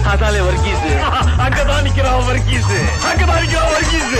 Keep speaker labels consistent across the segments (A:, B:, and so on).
A: அதாலே வர்க்கீஸ் அங்கதான் நிக்கிறான் வர்க்கீஸ் அங்கதான் நிக்கிறான் வர்க்கீஸ்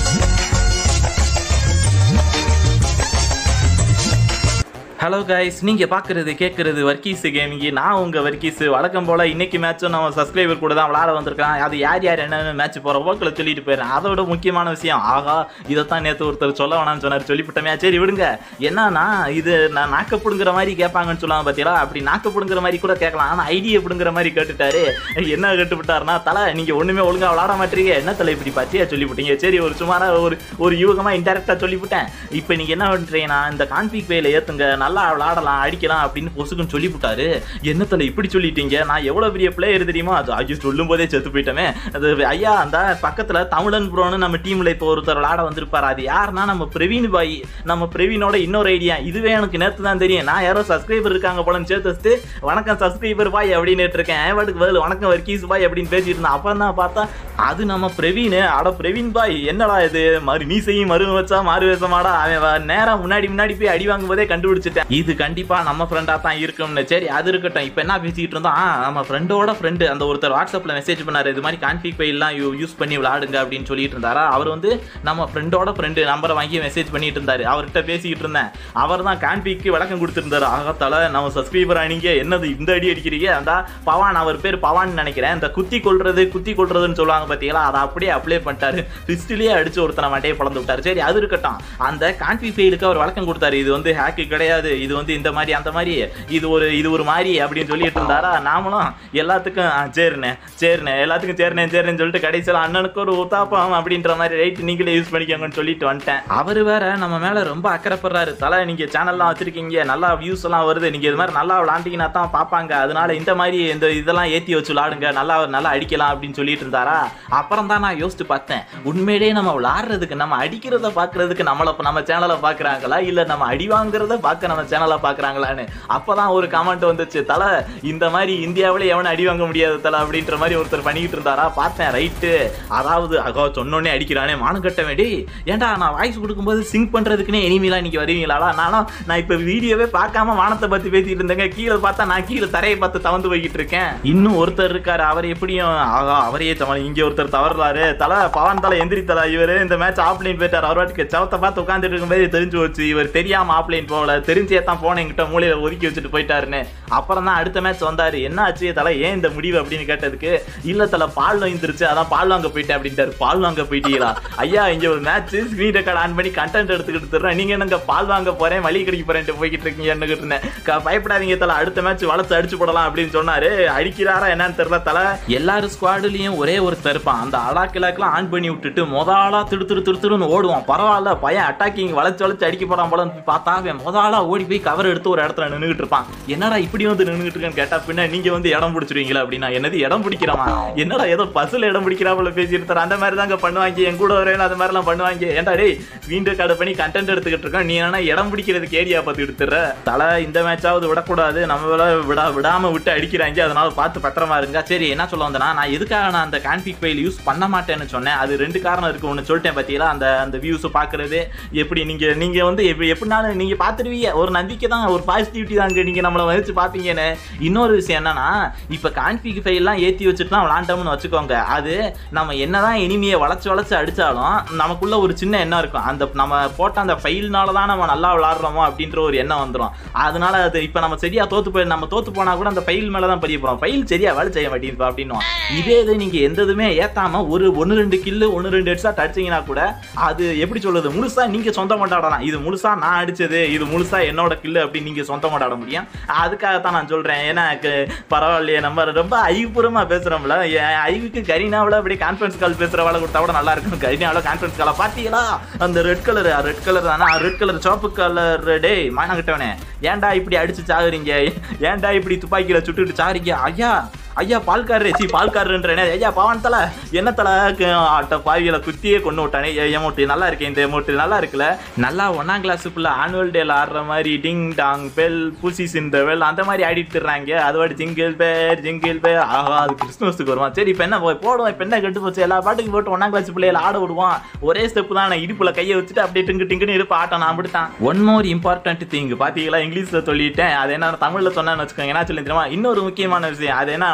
B: ஹலோ கைஸ் நீங்க பாக்குறது கேட்கறது வர்க்கீஸ் கேமிங் நான் உங்க வர்க்கீஸ் வழக்கம் போல இன்னைக்கு மேட்சும் நம்ம சப்ஸ்கிரைபர் கூட தான் விளாட வந்திருக்கான் அது யார் யார் என்னென்ன மேட்ச் போற போக்கில் சொல்லிட்டு போயிடுறேன் அதோட முக்கியமான விஷயம் ஆகா இதைத்தான் நேற்று ஒருத்தர் சொல்ல வேணாம்னு சொன்னார் சொல்லிவிட்டமே சரி விடுங்க என்னன்னா இது நான் நாக்கப்படுங்கிற மாதிரி கேட்பாங்கன்னு சொல்லுவாங்க பார்த்தீங்களா அப்படி நாக்கப்படுங்கிற மாதிரி கூட கேட்கலாம் ஆனால் ஐடி எப்படிங்கிற மாதிரி கேட்டுட்டாரு என்ன கேட்டுவிட்டாருன்னா தலை நீங்க ஒண்ணுமே ஒழுங்கா விளாட மாட்டீங்க என்ன தலை இப்படி பச்சையா சொல்லிவிட்டீங்க சரி ஒரு சுமாரா ஒரு ஒரு யூகமா இன்டெரக்டா சொல்லிவிட்டேன் இப்போ நீங்க என்ன பண்றீங்கன்னா இந்த கான்ஃபிக் வேல ஏத்துங்க நல்லா விளாடலாம் அடிக்கலாம் அப்படின்னு பொசுக்குன்னு சொல்லிவிட்டாரு என்னத்துல இப்படி சொல்லிட்டீங்க நான் எவ்வளவு பெரிய பிளேயர் தெரியுமா அது ஐயோ சொல்லும் போதே செத்து போயிட்டமே அது ஐயா அந்த பக்கத்துல தமிழன் ப்ரோன்னு நம்ம டீம்ல இப்போ ஒருத்தர் விளாட வந்திருப்பாரு அது யாருன்னா நம்ம பிரவீன் பாய் நம்ம பிரவீனோட இன்னொரு ஐடியா இதுவே எனக்கு நேத்து தான் தெரியும் நான் யாரோ சப்ஸ்கிரைபர் இருக்காங்க போலன்னு சேர்த்து வச்சுட்டு வணக்கம் சப்ஸ்கிரைபர் பாய் அப்படின்னு இருக்கேன் ஏவாட்டுக்கு பதில் வணக்கம் வர்க்கீஸ் பாய் அப்படின்னு பேசிட்டு இருந்தேன் அப்புறம் தான் பார்த்தா அது நம்ம பிரவீன் அட பிரவீன் பாய் என்னடா இது மறு மீசையும் மறு வச்சா மாறு வேஷமாடா அவன் வ- நேரா முன்னாடி முன்னாடி போய் அடி வாங்கும் போதே கண்டுபிடிச்சிட்டேன் இது கண்டிப்பா நம்ம ஃப்ரெண்டா தான் இருக்கும்னு சரி அது இருக்கட்டும் இப்போ என்ன பேசிட்டு இருந்தோம் ஆ, நம்ம ஃப்ரெண்டோட ஃப்ரெண்டு அந்த ஒருத்தர் வாட்ஸ்அப்ல மெசேஜ் பண்ணாரு இது மாதிரி கான்ஃபிக் ஃபைல்லாம் யூஸ் பண்ணி விளாடுங்க அப்படின்னு சொல்லிட்டு இருந்தாரா அவர் வந்து நம்ம ஃப்ரெண்டோட ஃப்ரெண்டு நம்பரை வாங்கி மெசேஜ் பண்ணிட்டு இருந்தாரு அவர்கிட்ட பேசிக்கிட்டு இருந்தேன் அவர் தான் கான்ஃபிக்கு விளக்கம் கொடுத்துருந்தாரு ஆகத்தால நம்ம சப்ஸ்கிரைபர் ஆனீங்க என்னது இந்த அடி அடிக்கிறீங்க அந்த பவான் அவர் பேர் பவான் நினைக்கிறேன் இந்த குத்தி கொள்றது குத்தி கொள்றதுன்னு சொல்லுவாங்க பார்த்தீங்களா அதை அப்படியே அப்ளை பண்ணிட்டாரு பிஸ்டிலே அடிச்சு ஒருத்தனை மட்டையை பிளந்து விட்டாரு சரி அது இருக்கட்டும் அந்த கான்ஃபி ஃபெயிலுக்கு அவர் வழக்கம் கொடுத்தாரு இது வந்து ஹேக்கு கிடையாது இது வந்து இந்த மாதிரி அந்த மாதிரி இது ஒரு இது ஒரு மாதிரி அப்படின்னு சொல்லிட்டு இருந்தாரா நாமளும் எல்லாத்துக்கும் ஆ, சரிண்ணே சரிண்ணே எல்லாத்துக்கும் சரிண்ணே சரிண்ணேன்னு சொல்லிட்டு கடைசியில் அண்ணனுக்கு ஒரு உத்தாப்பம் அப்படின்ற மாதிரி ரைட் நீங்களே யூஸ் பண்ணிக்கோங்கன்னு சொல்லிட்டு வந்துட்டேன் அவர் வேற நம்ம மேல ரொம்ப அக்கறைப்படுறாரு தலை நீங்க சேனல்லாம் வச்சிருக்கீங்க நல்லா வியூஸ் எல்லாம் வருது நீங்க இது மாதிரி நல்லா விளாண்டிங்கன்னா தான் பார்ப்பாங்க அதனால இந்த மாதிரி இந்த இதெல்லாம் ஏத்தி வச்சு விளாடுங்க நல்லா நல்லா அடிக்கலாம் அப்படின்னு சொல்லிட்டு இருந்தாரா அப்புறம் தான் நான் யோசிச்சு பார்த்தேன் உண்மையிலேயே நம்ம விளாடுறதுக்கு நம்ம அடிக்கிறத பார்க்கறதுக்கு நம்மள நம்ம சேனலை பார்க்கறாங்களா இல்ல நம்ம அடி வாங்குறத பார்க்க நம்ம சேனலை பார்க்கறாங்களான்னு அப்பதான் ஒரு கமெண்ட் வந்துச்சு தலை இந்த மாதிரி இந்தியாவில எவனும் அடி வாங்க முடியாது தலை அப்படின்ற மாதிரி ஒருத்தர் பண்ணிக்கிட்டு இருந்தாரா பார்த்தேன் ரைட்டு அதாவது அகோ சொன்னோடனே அடிக்கிறானே மானம் கட்ட வேண்டி ஏன்டா நான் வாய்ஸ் கொடுக்கும்போது சிங்க் பண்றதுக்குன்னே இனிமேலாம் இன்னைக்கு வருவீங்களாடா நானும் நான் இப்ப வீடியோவே பார்க்காம வானத்தை பத்தி பேசிட்டு இருந்தேங்க கீழே பார்த்தா நான் கீழே தரையை பார்த்து தவந்து போய்கிட்டு இருக்கேன் இன்னும் ஒருத்தர் இருக்காரு அவர் எப்படியும் ஆகா அவரையே சமாளி இங்க ஒருத்தர் தவறுறாரு தலை பவன் தலை எந்திரி தலை இவரு இந்த மேட்ச் ஆஃப்லைன் போயிட்டார் அவர் வாட்டுக்கு சவத்தை பார்த்து உட்காந்துட்டு இருக்கும்போது தெரிஞ்சு வச்சு இவர் தெரியாம ஆஃப்லைன் போகல தெரிஞ்சே தான் போன என்கிட்ட மூலையில ஒதுக்கி வச்சுட்டு போயிட்டாருன்னு அப்புறம் தான் அடுத்த மேட்ச் வந்தாரு என்ன ஆச்சு தலை ஏன் இந்த முடிவு அப்படின்னு கேட்டதுக்கு இல்ல தலை பால் நோய்ந்துருச்சு அதான் பால் வாங்க போயிட்டேன் அப்படின்ட்டாரு பால் வாங்க போயிட்டீங்களா ஐயா இங்க ஒரு மேட்ச் ஸ்கிரீன் ரெக்கார்ட் ஆன் பண்ணி கண்டென்ட் எடுத்துக்கிட்டு தர்றேன் நீங்க என்னங்க பால் வாங்க போறேன் வழி கிடைக்க போறேன்ட்டு போய்கிட்டு இருக்கீங்க என்னகிட்டு இருந்தேன் க- பயப்படாதீங்க தலை அடுத்த மேட்ச் வளர்த்து அடிச்சு போடலாம் அப்படின்னு சொன்னாரு அடிக்கிறாரா என்னன்னு தெரியல தலை எல்லாரும் ஸ்குவாடுலயும் ஒரே ஒருத்தர் இருப்பான் அந்த அடாக்கிலாக்கெல்லாம் ஆன் பண்ணி விட்டுட்டு முத ஆளா திடு திடு திடு திருன்னு ஓடுவான் பரவாயில்ல பையன் அட்டாக்கிங் வளைச்சு வளைச்சு அடிக்க போறான் போலன்னு போய் பார்த்தா அவன் முத ஆளா ஓடி போய் கவர் எடுத்து ஒரு இடத்துல நின்னுகிட்டு இருப்பான் என்னடா இப்படி வந்து நின்னுகிட்டு இருக்கேன்னு கேட்டா பின்ன நீங்க வந்து இடம் பிடிச்சிருவீங்களா அப்படின்னா என்னது இடம் பிடிக்கிறவா என்னடா ஏதோ பஸ்ல இடம் பிடிக்கிறாப்புல பேசிட்டு தர அந்த மாதிரி தாங்க பண்ணுவாங்க என் கூட வரேன் அது மாதிரிலாம் பண்ணுவாங்க ஏன்டா டேய் வீண்டு கடை பண்ணி கண்டென்ட் எடுத்துக்கிட்டு இருக்கோம் நீ என்ன இடம் பிடிக்கிறதுக்கு ஏரியா பார்த்து எடுத்துற தலை இந்த மேட்சாவது விடக்கூடாது நம்ம விடா விடாம விட்டு அடிக்கிறாங்க அதனால பார்த்து பத்திரமா இருங்க சரி என்ன சொல்ல வந்தேன்னா நான் எதுக்காக நான் அந்த கான்ஃபிக் ஃபைல் யூஸ் பண்ண மாட்டேன்னு சொன்னேன் அது ரெண்டு காரணம் இருக்கு ஒன்று சொல்லிட்டேன் பார்த்தீங்களா அந்த அந்த வியூஸ் பார்க்கறது எப்படி நீங்க நீங்க வந்து எப்படி எப்படினாலும் நீங்க பார்த்துருவீங்க ஒரு நம்பிக்கை தான் ஒரு பாசிட்டிவிட்டி தாங்க நீங்க நம்மளை வச்சு பார்ப்பீங்கன்னு இன்னொரு விஷயம் என்னன்னா இப்போ கான்ஃபிக் ஃபைல்லாம் ஏற்றி வச்சுட்டுலாம் விளாண்டோம்னு வச்சுக்கோங்க அது நம்ம என்னதான் இனிமையை வளைச்சு வளைச்சு அடிச்சாலும் நமக்குள்ள ஒரு சின்ன எண்ணம் இருக்கும் அந்த நம்ம போட்ட அந்த ஃபைல்னால தான் நம்ம நல்லா விளாடுறோமோ அப்படின்ற ஒரு எண்ணம் வந்துடும் அதனால அது இப்போ நம்ம சரியா தோத்து போய் நம்ம தோத்து போனா கூட அந்த ஃபைல் மேல தான் பதிய போறோம் ஃபைல் சரியா வேலை செய்ய மாட்டேங்குது அப்படின்னும் இதே இது நீங்க எந்த இதுவுமே ஏத்தாம ஒரு ஒன்று ரெண்டு கில்லு ஒன்று ரெண்டு ஹெட்ஷாட் அடிச்சீங்கன்னா கூட அது எப்படி சொல்றது முழுசா நீங்க சொந்தம் கொண்டாடலாம் இது முழுசா நான் அடிச்சது இது முழுசா என்னோட கில்லு அப்படின்னு நீங்க சொந்தம் கொண்டாட முடியும் அதுக்காகத்தான் நான் சொல்றேன் ஏன்னா எனக்கு பரவாயில்லையே நம்ம ரொம்ப ஐவுபூர்வமா பேசுறோம்ல என் ஐவுக்கு கரீனாவில் அப்படி கான்ஃபரன்ஸ் கால் பேசுறவாள கொடுத்தா கூட நல்லா இருக்கும் கரீனாவில் கான்ஃபரன்ஸ் காலை பாத்தீங்களா அந்த ரெட் கலர் ரெட் கலர் தானே ரெட் கலர் சிவப்பு கலர் டேய் மானங்கிட்டவனே ஏன்டா இப்படி அடிச்சு சாகுறீங்க ஏன்டா இப்படி துப்பாக்கியில சுட்டுட்டு சாகுறீங்க ஐயா ஐயா பால்காரரே சி பால்காரன்றேனே ஐயா பவன் தலை என்ன தலை ஆட்ட பாவிகளை குத்தியே கொண்டு விட்டானே எமௌண்ட் நல்லா இருக்கு இந்த எமௌண்ட் நல்லா இருக்குல்ல நல்லா ஒன்னாம் கிளாஸுக்குள்ள ஆனுவல் டேல ஆடுற மாதிரி டிங் டாங் பெல் புசிஸ் இந்த வெல் அந்த மாதிரி ஆடிட்டு இருக்காங்க அதோட ஜிங்கிள் பேர் ஜிங்கிள் பேர் ஆஹா அது கிறிஸ்துமஸுக்கு வருவான் சரி இப்போ என்ன போ- போடுவோம் இப்போ என்ன கெட்டு போச்சு எல்லா பாட்டுக்கு போட்டு ஒன்னாம் கிளாஸ் பிள்ளைகளை ஆட விடுவான் ஒரே ஸ்டெப் தான் நான் இடுப்புல கையை வச்சுட்டு அப்படியே டிங்கு டிங்குன்னு இருப்ப ஆட்டம் நான் அப்படித்தான் ஒன் மோர் இம்பார்ட்டன்ட் திங் பாத்தீங்களா இங்கிலீஷ்ல சொல்லிட்டேன் அது என்ன தமிழ்ல சொன்னேன்னு வச்சுக்கோங்க என்ன சொல்லி தெரியுமா இன்னொரு முக்கியமான விஷயம் அது என்ன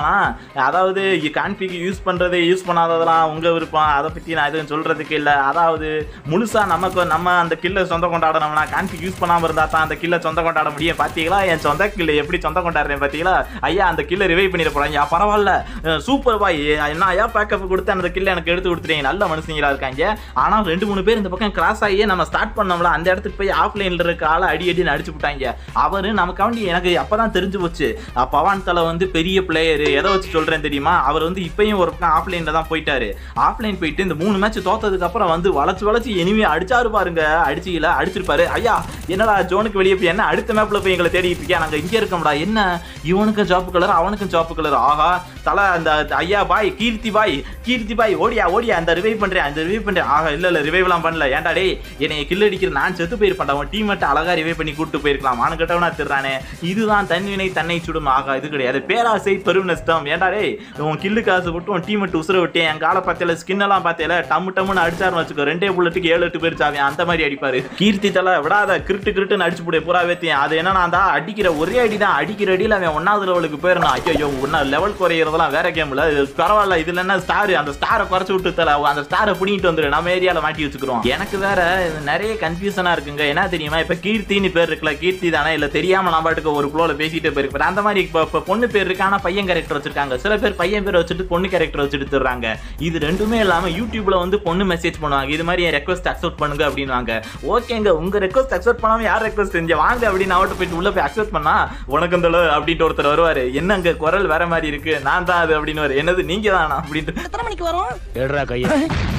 B: சொல்லிட்டானா அதாவது கான்ஃபிக் யூஸ் பண்ணுறது யூஸ் பண்ணாததெல்லாம் உங்கள் விருப்பம் அதை பற்றி நான் எதுவும் சொல்கிறதுக்கு இல்லை அதாவது முழுசாக நமக்கு நம்ம அந்த கில்லை சொந்த கொண்டாடணும்னா கான்ஃபிக் யூஸ் பண்ணாமல் இருந்தால் தான் அந்த கில்லை சொந்த கொண்டாட முடியும் பார்த்தீங்களா என் சொந்த கில்லை எப்படி சொந்த கொண்டாடுறேன் பார்த்தீங்களா ஐயா அந்த கில்லை ரிவைவ் பண்ணிட போகிறாங்க பரவாயில்ல சூப்பர் பாய் என்ன ஐயா பேக்கப் கொடுத்து அந்த கில்லை எனக்கு எடுத்து கொடுத்துட்டீங்க நல்ல மனுஷங்களா இருக்காங்க ஆனால் ரெண்டு மூணு பேர் இந்த பக்கம் கிராஸ் ஆகி நம்ம ஸ்டார்ட் பண்ணோம்ல அந்த இடத்துக்கு போய் ஆஃப்லைனில் இருக்க ஆளை அடி அடின்னு அடிச்சு விட்டாங்க அவர் நமக்காண்டி எனக்கு அப்பதான் தெரிஞ்சு போச்சு அஹ் பவான் தலை வந்து பெரிய பிளேயர் எதை வச்சு சொல்றேன் தெரியுமா அவர் வந்து இப்பயும் ஒரு பக்கம் ஆஃப்லைன்ல தான் போயிட்டாரு ஆஃப்லைன் போயிட்டு இந்த மூணு மேட்ச் தோத்ததுக்கு அப்புறம் வந்து வளைச்சு வளைச்சு இனிமே அடிச்சாரு பாருங்க அடிச்சிக்கல அடிச்சிருப்பாரு ஐயா என்னடா ஜோனுக்கு வெளியே போய் என்ன அடுத்த மேப்ல போய் எங்களை தேடிட்டு இருக்கியா நாங்க இங்கே இருக்கோம்டா என்ன இவனுக்கும் ஜாப்பு கலர் அவனுக்கும் ஜாப்பு கலர் ஆஹா தலை அந்த ஐயா பாய் கீர்த்தி பாய் கீர்த்தி பாய் ஓடியா ஓடியா அந்த ரிவைவ் பண்றேன் அந்த ரிவைவ் பண்றேன் ஆஹா இல்ல இல்ல ரிவைவ்லாம் பண்ணல ஏன்டா டேய் என்னைய கில் அடிக்கிற நான் செத்து போயிருப்பேன் அவன் டீம் மட்டும் அழகா ரிவைவ் பண்ணி கூட்டு போயிருக்கலாம் அவனு கிட்டவனா திருறானே இதுதான் தன்வினை தன்னை சுடும் ஆகா இது கிடையாது பேராசை பெரும் நஷ்டம் ஏன்டா டேய் உன் கில்லு காசு விட்டு உன் டீம் மட்டும் உசுர விட்டேன் என் காலை பார்த்தியில ஸ்கின் எல்லாம் பார்த்தியில டம்மு டம்முன்னு அடிச்சாருன்னு வச்சுக்கோ ரெண்டே புல்லட்டுக்கு ஏழு எட்டு பேர் சாவியான் அந்த மாதிரி அடிப்பாரு கீர்த்தி தலை விடாத கிருட்டு கிருட்டுன்னு அடிச்சு போடு பூரா வேத்தியன் அது என்னன்னா தான் அடிக்கிற ஒரே அடி தான் அடிக்கிற அடியில் அவன் ஒன்னாவது லெவலுக்கு போயிடணும் ஐயோ ஒன்னா லெவல் குறையிறதெல்லாம் வேற கேம்ல இது பரவாயில்ல இதுல என்ன ஸ்டார் அந்த ஸ்டாரை குறைச்சு விட்டு தல அந்த ஸ்டாரை பிடிங்கிட்டு வந்துரு நம்ம ஏரியால மாட்டி வச்சுக்கிறோம் எனக்கு வேற இது நிறைய கன்ஃபியூஷனா இருக்குங்க என்ன தெரியுமா இப்ப கீர்த்தின்னு பேர் இருக்குல்ல கீர்த்தி தானே இல்ல தெரியாம நான் பாட்டுக்கு ஒரு ஃப்ளோல பேசிட்டு போயிருப்பேன் அந்த மாதிரி இப்ப இப்ப பொண்ணு பேர் இருக்கு ஆனா பையன் கேரக்டர் வச்சிருக்காங்க சில பேர் பையன் பேர் வச்சுட்டு பொண்ணு கேரக்டர் வச்சுட்டு தர்றாங்க இது ரெண்டுமே இல்லாம யூடியூப்ல வந்து பொண்ணு மெசேஜ் பண்ணுவாங்க இது மாதிரி என் ரெக்வஸ்ட் அக்செப்ட் பண்ணுங்க அப்படின்வாங்க ஓகேங்க உங்க ரெக்வஸ்ட் அக்செப்ட் பண்ணாம யார் ரெக்வஸ்ட் செஞ்ச வாங்க அப்படின்னு அவட்ட போயிட்டு உள்ள போய் அக்செப்ட் பண்ணா உனக்கு இந்த அப்படின்ட்டு ஒருத்தர் வருவாரு என்னங்க குரல் வேற மாதிரி இருக்கு நான் தான் அது அப்படின்னு என்னது நீங்க தானா அப்படின்ட்டு
C: எத்தனை மணிக்கு வரும்
D: எடுறா கைய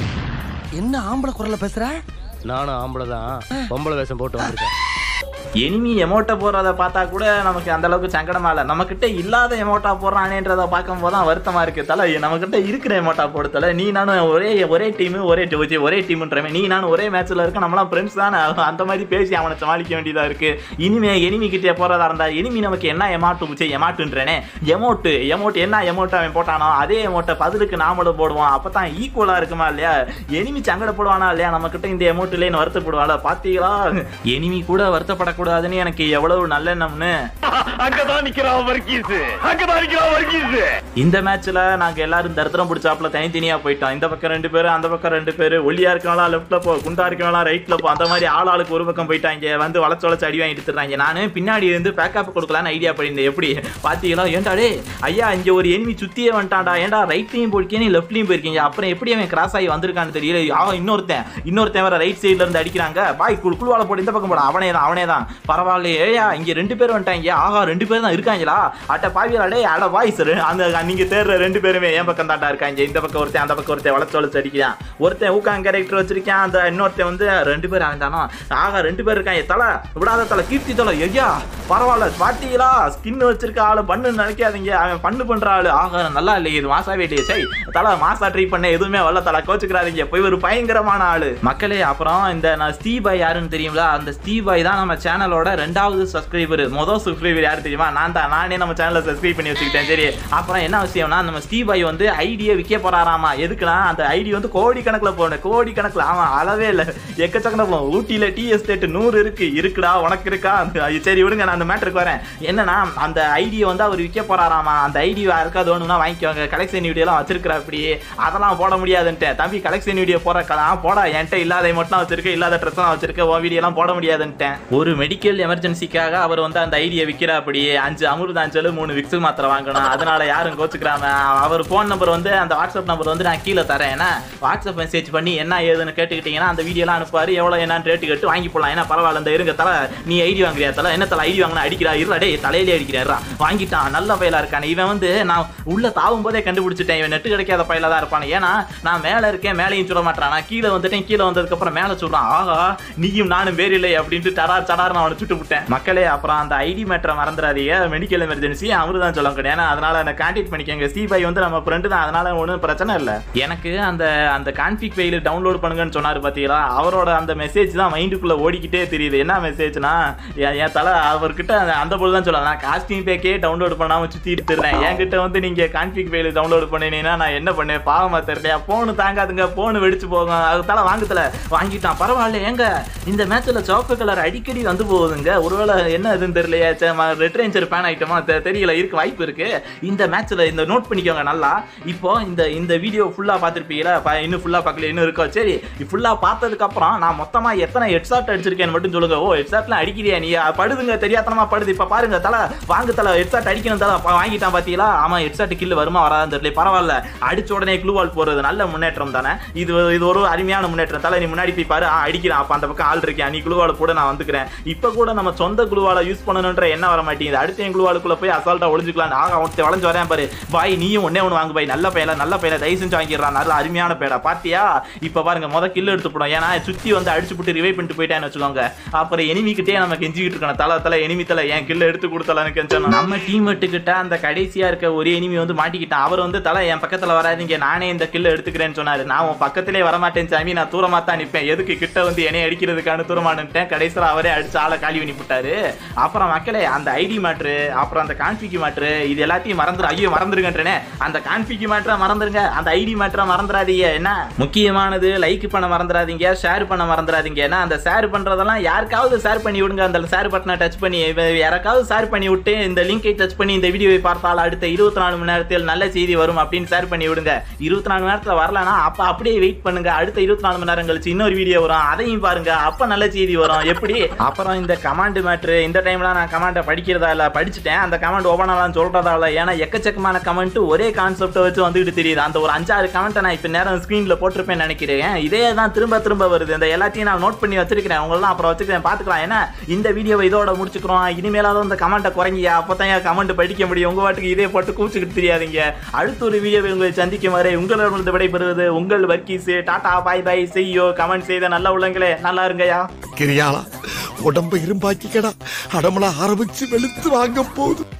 C: என்ன ஆம்பளை குரல்ல பேசுற
D: நானும் ஆம்பளை தான் பொம்பளை வேஷம் போட்டு வந்திருக்கேன்
B: எனிமி எமோட்டை போடுறத பார்த்தா கூட நமக்கு அந்த அளவுக்கு சங்கடமா இல்லை நம்ம கிட்ட இல்லாத எமோட்டா போடுறானேன்றத பார்க்கும் போது தான் வருத்தமா இருக்கு தலை நம்ம கிட்ட இருக்கிற எமோட்டா போடுத்தல நீ நானும் ஒரே ஒரே டீம் ஒரே டி- ஒரே டீம்ன்றமே நீ நானும் ஒரே மேட்ச்ல இருக்க நம்மளாம் ஃப்ரெண்ட்ஸ் தானே அந்த மாதிரி பேசி அவனை சமாளிக்க வேண்டியதா இருக்கு இனிமே எனிமி கிட்டே போறதா இருந்தா எனிமி நமக்கு என்ன எமாட்டு முச்சே எமாட்டுன்றேனே எமோட்டு எமோட் என்ன எமோட் அவன் போட்டானோ அதே எமோட்டை பதிலுக்கு நாமளும் போடுவோம் அப்பதான் ஈக்குவலா இருக்குமா இல்லையா எனிமி சங்கடப்படுவானா இல்லையா நம்ம கிட்ட இந்த எமோட் இல்லைன்னு வருத்தப்படுவாள பாத்தீங்களா எனிமி கூட வருத்தப்படக்கூடாதுன்னு எனக்கு எவ்வளவு நல்லெண்ணம்னு
A: அங்கதான் நிக்கிறான் வர்க்கீஸ் அங்கதான் நிக்கிறான் வர்க்கீஸ்
B: இந்த மேட்ச்ல நாங்க எல்லாரும் தரித்திரம் பிடிச்சாப்புல தனித்தனியா போயிட்டோம் இந்த பக்கம் ரெண்டு பேரும் அந்த பக்கம் ரெண்டு பேரு ஒல்லியா இருக்கவங்களா லெஃப்ட்ல போ குண்டா இருக்கவங்களா ரைட்ல போ அந்த மாதிரி ஆள் ஆளுக்கு ஒரு பக்கம் போயிட்டாங்க வந்து வளைச்சு வளைச்சு அடி வாங்கி எடுத்துறாங்க நானு பின்னாடி இருந்து பேக்கப் கொடுக்கலான்னு ஐடியா பண்ணியிருந்தேன் எப்படி பாத்தீங்களா ஏன்டா டே ஐயா இங்க ஒரு எனிமி சுத்தியே வந்துட்டான்டா ஏன்டா ரைட்லயும் போயிருக்கீங்க நீ லெஃப்ட்லயும் போயிருக்கீங்க அப்புறம் எப்படி அவன் கிராஸ் ஆகி வந்திருக்கான்னு தெரியல அவன் இன்னொருத்தன் இன்னொருத்தன் வேற ரைட் சைடுல இருந்து அடிக்கிறாங்க பாய் குழு குழுவால போட்டு இந்த பக்கம் போட அவனே தான் அவனே தான் பரவாயில்லையே ஏயா இங்க ரெண்டு பேர் வந்துட்டாங்க ஆஹா ரெண்டு பேர் தான் இருக்காங்களா அட்ட பாவியலா டே அட பாய் சார் அந்த நீங்க தேடுற ரெண்டு பேருமே என் பக்கம் தாண்டா இருக்காங்க இந்த பக்கம் ஒருத்தன் அந்த பக்கம் ஒருத்தன் வளச்சு வளச்சு அடிக்கிறான் ஒருத்தன் ஊக்காங்க கேரக்டர் வச்சிருக்கான் அந்த இன்னொருத்தன் வந்து ரெண்டு பேர் அவன்தானோ ஆகா ரெண்டு பேர் இருக்காங்க தலை விடாத தலை கீர்த்தி தலை ஐயா பரவாயில்ல பாத்தீங்களா ஸ்கின் வச்சிருக்க ஆளு பண்ணு நினைக்காதீங்க அவன் பண்ணு பண்ற ஆளு ஆகா நல்லா இல்லையே இது மாசாவே இல்லையே சை தலை மாசா ட்ரை பண்ண எதுவுமே வரல தலை கோச்சுக்கிறாதீங்க போய் ஒரு பயங்கரமான ஆளு மக்களே அப்புறம் இந்த நான் ஸ்டீவ் பாய் யாருன்னு தெரியுங்களா அந்த ஸ்டீவ் பாய் தான் நம்ம சேனலோட ரெண்டாவது சப்ஸ்கிரைபர் மொதல் சப்ஸ்கிரைபர் யாரு தெரியுமா நான் தான் நானே நம்ம சேனலை சப்ஸ்கிரைப் பண்ணி வச்சுக்கிட்டேன் சரி அப்புறம் என்ன விஷயம்னா நம்ம ஸ்டீவ் பாய் வந்து ஐடியை விற்க போறாராமா எதுக்குன்னா அந்த ஐடி வந்து கோடி கணக்குல போகணும் கோடி கணக்குல ஆமா அளவே இல்லை எக்கச்சக்கன போகும் ஊட்டியில டி எஸ்டேட் நூறு இருக்கு இருக்குடா உனக்கு இருக்கா அந்த ஐயோ, சரி விடுங்க நான் அந்த மேட்டருக்கு வரேன் என்னன்னா அந்த ஐடியை வந்து அவர் விற்க போறாராமா அந்த ஐடி யாருக்காவது வேணும்னா வாங்கிக்கோங்க கலெக்ஷன் வீடியோலாம் வச்சிருக்கிற அப்படியே அதெல்லாம் போட முடியாதுன்ட்டு தம்பி கலெக்ஷன் வீடியோ போற கலாம் போடா என்கிட்ட இல்லாத மட்டும் வச்சிருக்க இல்லாத ட்ரெஸ் எல்லாம் வச்சிருக்க உன் வீடியோ எல்லாம் போட முடியாதுன்ட்டேன் ஒரு மெடிக்கல் எமர்ஜென்சிக்காக அவர் வந்து அந்த ஐடியை விற்கிற அப்படியே அஞ்சு அமிர்தாஞ்சல் மூணு விக்ஸல் மாத்திரை வாங்கணும் அதனால யாரும் கோச்சுக்கிறாம அவர் ஃபோன் நம்பர் வந்து அந்த வாட்ஸ்அப் நம்பர் வந்து நான் கீழே தரேன் ஏன்னா வாட்ஸ்அப் மெசேஜ் பண்ணி என்ன ஏதுன்னு கேட்டுக்கிட்டீங்கன்னா அந்த வீடியோலாம் அனுப்புவாரு எவ்வளோ என்னன்னு ரேட்டு கேட்டு வாங்கி போடலாம் ஏன்னா பரவாயில்ல இந்த இருங்க தலை நீ ஐடி வாங்குறியா தலை என்ன தலை ஐடி வாங்கினா அடிக்கிறா இருடா டேய் தலையிலே அடிக்கிறாரா வாங்கிட்டான் நல்ல பயலா இருக்கானே இவன் வந்து நான் உள்ள தாவும் போதே கண்டுபிடிச்சிட்டேன் இவன் நெட்டு கிடைக்காத பயலா தான் இருப்பான் ஏன்னா நான் மேலே இருக்கேன் மேலேயும் சொல்ல மாட்டான் நான் கீழே வந்துட்டேன் கீழே வந்ததுக்கு அப்புறம் மேலே சொல்றான் ஆகா நீயும் நானும் வேறு இல்லை அப்படின்ட்டு டடார் டடார் நான் அவனை சுட்டு விட்டேன் மக்களே அப்புறம் அந்த ஐடி மேட்டரை மறந்துடாதீங்க மெடிக்கல் எமர்ஜென்சி அவரு தான் சொல்ல கிடையாது ஏன்னா அதனால என்ன கான்டாக்ட் பண்ணிக்கோங்க சி பை வந்து நம்ம ஃப்ரெண்டு தான் அதனால ஒன்றும் பிரச்சனை இல்லை எனக்கு அந்த அந்த கான்ஃபிக் ஃபைல் டவுன்லோட் பண்ணுங்கன்னு சொன்னார் பார்த்தீங்களா அவரோட அந்த மெசேஜ் தான் மைண்டுக்குள்ள ஓடிக்கிட்டே தெரியுது என்ன மெசேஜ்னா என் தலை அவர்கிட்ட அந்த- அந்த பொழுது தான் சொல்லலாம் நான் காஸ்டிங் பேக்கே டவுன்லோட் பண்ணாம சுத்திட்டு இருந்தேன் என்கிட்ட வந்து நீங்க கான்ஃபிக் ஃபைல் டவுன்லோட் பண்ணினீங்கன்னா நான் என்ன பண்ணேன் பாவமா தெரியலையா போனு தாங்காதுங்க போனு வெடிச்சு போகும் அது தலை வாங்குதல வாங்கிட்டான் பரவாயில்ல ஏங்க இந்த மேட்ச்ல சிவப்பு கலர் அடிக்கடி வந்து போகுதுங்க ஒருவேளை என்ன இதுன்னு தெரியலையே ரெட்ரேஞ்சர் பேன் ஐட்டமா தெரியல இருக்கு வாய்ப்பு இருக்கு இந்த மேட்ச்ல இந்த நோட் பண்ணிக்கோங்க நல்லா இப்போ இந்த இந்த வீடியோ ஃபுல்லா பார்த்துருப்பீங்களா ப- இன்னும் ஃபுல்லா பார்க்கல இன்னும் இருக்கோ சரி ஃபுல்லா பார்த்ததுக்கு அப்புறம் நான் மொத்தமா எத்தனை ஹெட்ஷாட் அடிச்சிருக்கேன்னு மட்டும் சொல்லுங்க ஓ ஹெட்ஷாட்லாம் அடிக்கிறியா நீ அஹ் படுதுங்க தெரியாதனமா படுது இப்ப பாருங்க தல வாங்கு தல ஹெட்ஷாட் அடிக்கணும் தல பா- வாங்கிட்டான் பாத்தீங்களா ஆமா ஹெட்ஷாட் கில் வருமா வராதுன்னு தெரியல பரவாயில்ல அடிச்ச உடனே க்ளூ வால் போறது நல்ல முன்னேற்றம் தானே இது இது ஒரு அருமையான முன்னேற்றம் தல நீ முன்னாடி போய் பாரு ஆ, அடிக்கிறான் அப்ப அந்த பக்கம் ஆள் இருக்கேன் நீ குழுவால கூட நான் வந்துக்கிறேன் இப்ப கூட நம்ம சொந்த குழுவால யூஸ் பண்ணணுன்ற என்ன வர மாட்டேங்குது அடுத்த என் குழுவாளுக்குள்ள போய் அசால்ட்டா ஒளிஞ்சுக்கலாம் ஆக அவன் வளைஞ்சு வரேன் பாரு பாய் நீயும் ஒன்னே ஒன்று வாங்கு பாய் நல்ல பையல நல்ல பையல தயவு செஞ்சு வாங்கிடுறான் நல்ல அருமையான பேடா பாத்தியா இப்ப பாருங்க முத கில் எடுத்து போடும் ஏன்னா சுத்தி வந்து அடிச்சு போட்டு ரிவை பண்ணிட்டு போயிட்டேன்னு வச்சுக்கோங்க அப்புறம் எனிமிக்கிட்டே நம்ம கெஞ்சிக்கிட்டு இருக்கணும் தலை தலை எனிமி தலை என் கில்ல எடுத்து கொடுத்தலான்னு கெஞ்சணும் நம்ம டீம் கிட்ட அந்த கடைசியா இருக்க ஒரு எனிமி வந்து மாட்டிக்கிட்டான் அவர் வந்து தலை என் பக்கத்துல வராதீங்க நானே இந்த கில்ல எடுத்துக்கிறேன்னு சொன்னாரு நான் உன் பக்கத்திலே வரமாட்டேன் சாமி நான் தூரமா தான் நிப்பேன் எதுக்கு கிட்ட வந்து என்னை அடிக்கிறதுக்கான தூரமானுட்டேன் கடைசியில் அவரே அடிச்சு ஆளை காலி பண்ணி விட்டாரு அப்புறம் மக்களே அந்த ஐடி மேட்ரு அப்புறம் அந்த கான்ஃபிகி மேட்ரு இது எல்லாத்தையும் மறந்துரு ஐயோ மறந்துருங்கன்றனே அந்த கான்ஃபிகி மேட்ரை மறந்துருங்க அந்த ஐடி மேட்ரை மறந்துடாதீங்க என்ன முக்கியமானது லைக் பண்ண மறந்துடாதீங்க ஷேர் பண்ண மறந்துடாதீங்க ஏன்னா அந்த ஷேர் பண்றதெல்லாம் யாருக்காவது ஷேர் பண்ணி விடுங்க அந்த ஷேர் பட்டனை டச் பண்ணி இப்ப யாருக்காவது ஷேர் பண்ணி விட்டு இந்த லிங்கை டச் பண்ணி இந்த வீடியோவை பார்த்தால் அடுத்த இருபத்தி நாலு மணி நேரத்தில் நல்ல செய்தி வரும் அப்படின்னு ஷேர் பண்ணி விடுங்க இருபத்தி நாலு மணி நேரத்தில் வரலனா அப்ப அப்படியே வெயிட் பண்ணுங்க அடுத்த இருபத்தி நாலு மணி நேரம் கழிச்சு இன்னொரு வீடியோ வரும் அதையும் பாருங்க அப்ப நல்ல செய்தி வரும் எப்படி அப்புறம் இந்த கமாண்ட் மேட்ரு இந்த டைம்ல நான் கமாண்டை படிக்கிறதா இல்ல படிச்சுட்டேன் அந்த கமாண்ட் ஓபன் ஆகலாம் சொல்றதா இல்ல ஏன்னா எக்கச்சக்கமான கமெண்ட் ஒரே கான்செப்டை வச்சு வந்துகிட்டு தெரியுது அந்த ஒரு அஞ்சாறு கமெண்ட்டை நான் இப்ப நேரம் ஸ்கிரீன்ல போட்டிருப்பேன் நினைக்கிறேன் இதே தான் திரும்ப திரும்ப வருது இந்த எல்லாத்தையும் நான் நோட் பண்ணி வச்சிருக்கிறேன் உங்களெல்லாம் அப்புறம் வச்சுக்கிறேன் பாத்துக்கலாம் ஏன்னா இந்த வீடியோவை இதோட முடிச்சுக்கிறோம் இனிமேலாவது இந்த கமெண்ட்டை குறைங்க அப்பதான் என் கமெண்ட் படிக்க முடியும் உங்க வாட்டுக்கு இதே போட்டு கூச்சிக்கிட்டு தெரியாதீங்க அடுத்த ஒரு வீடியோவை உங்களை சந்திக்கும் வரை உங்களிடமிருந்து விடைபெறுவது உங்கள் வர்க்கீஸ் டாடா பாய் பாய் செய்யோ கமெண்ட் செய்த நல்ல உள்ளங்களே நல்லா இருங்கயா
E: கிரியாளா உடம்ப இரும்பாக்கிக்கடா அடமலா ஆரம்பிச்சு வெளுத்து வாங்க போகுது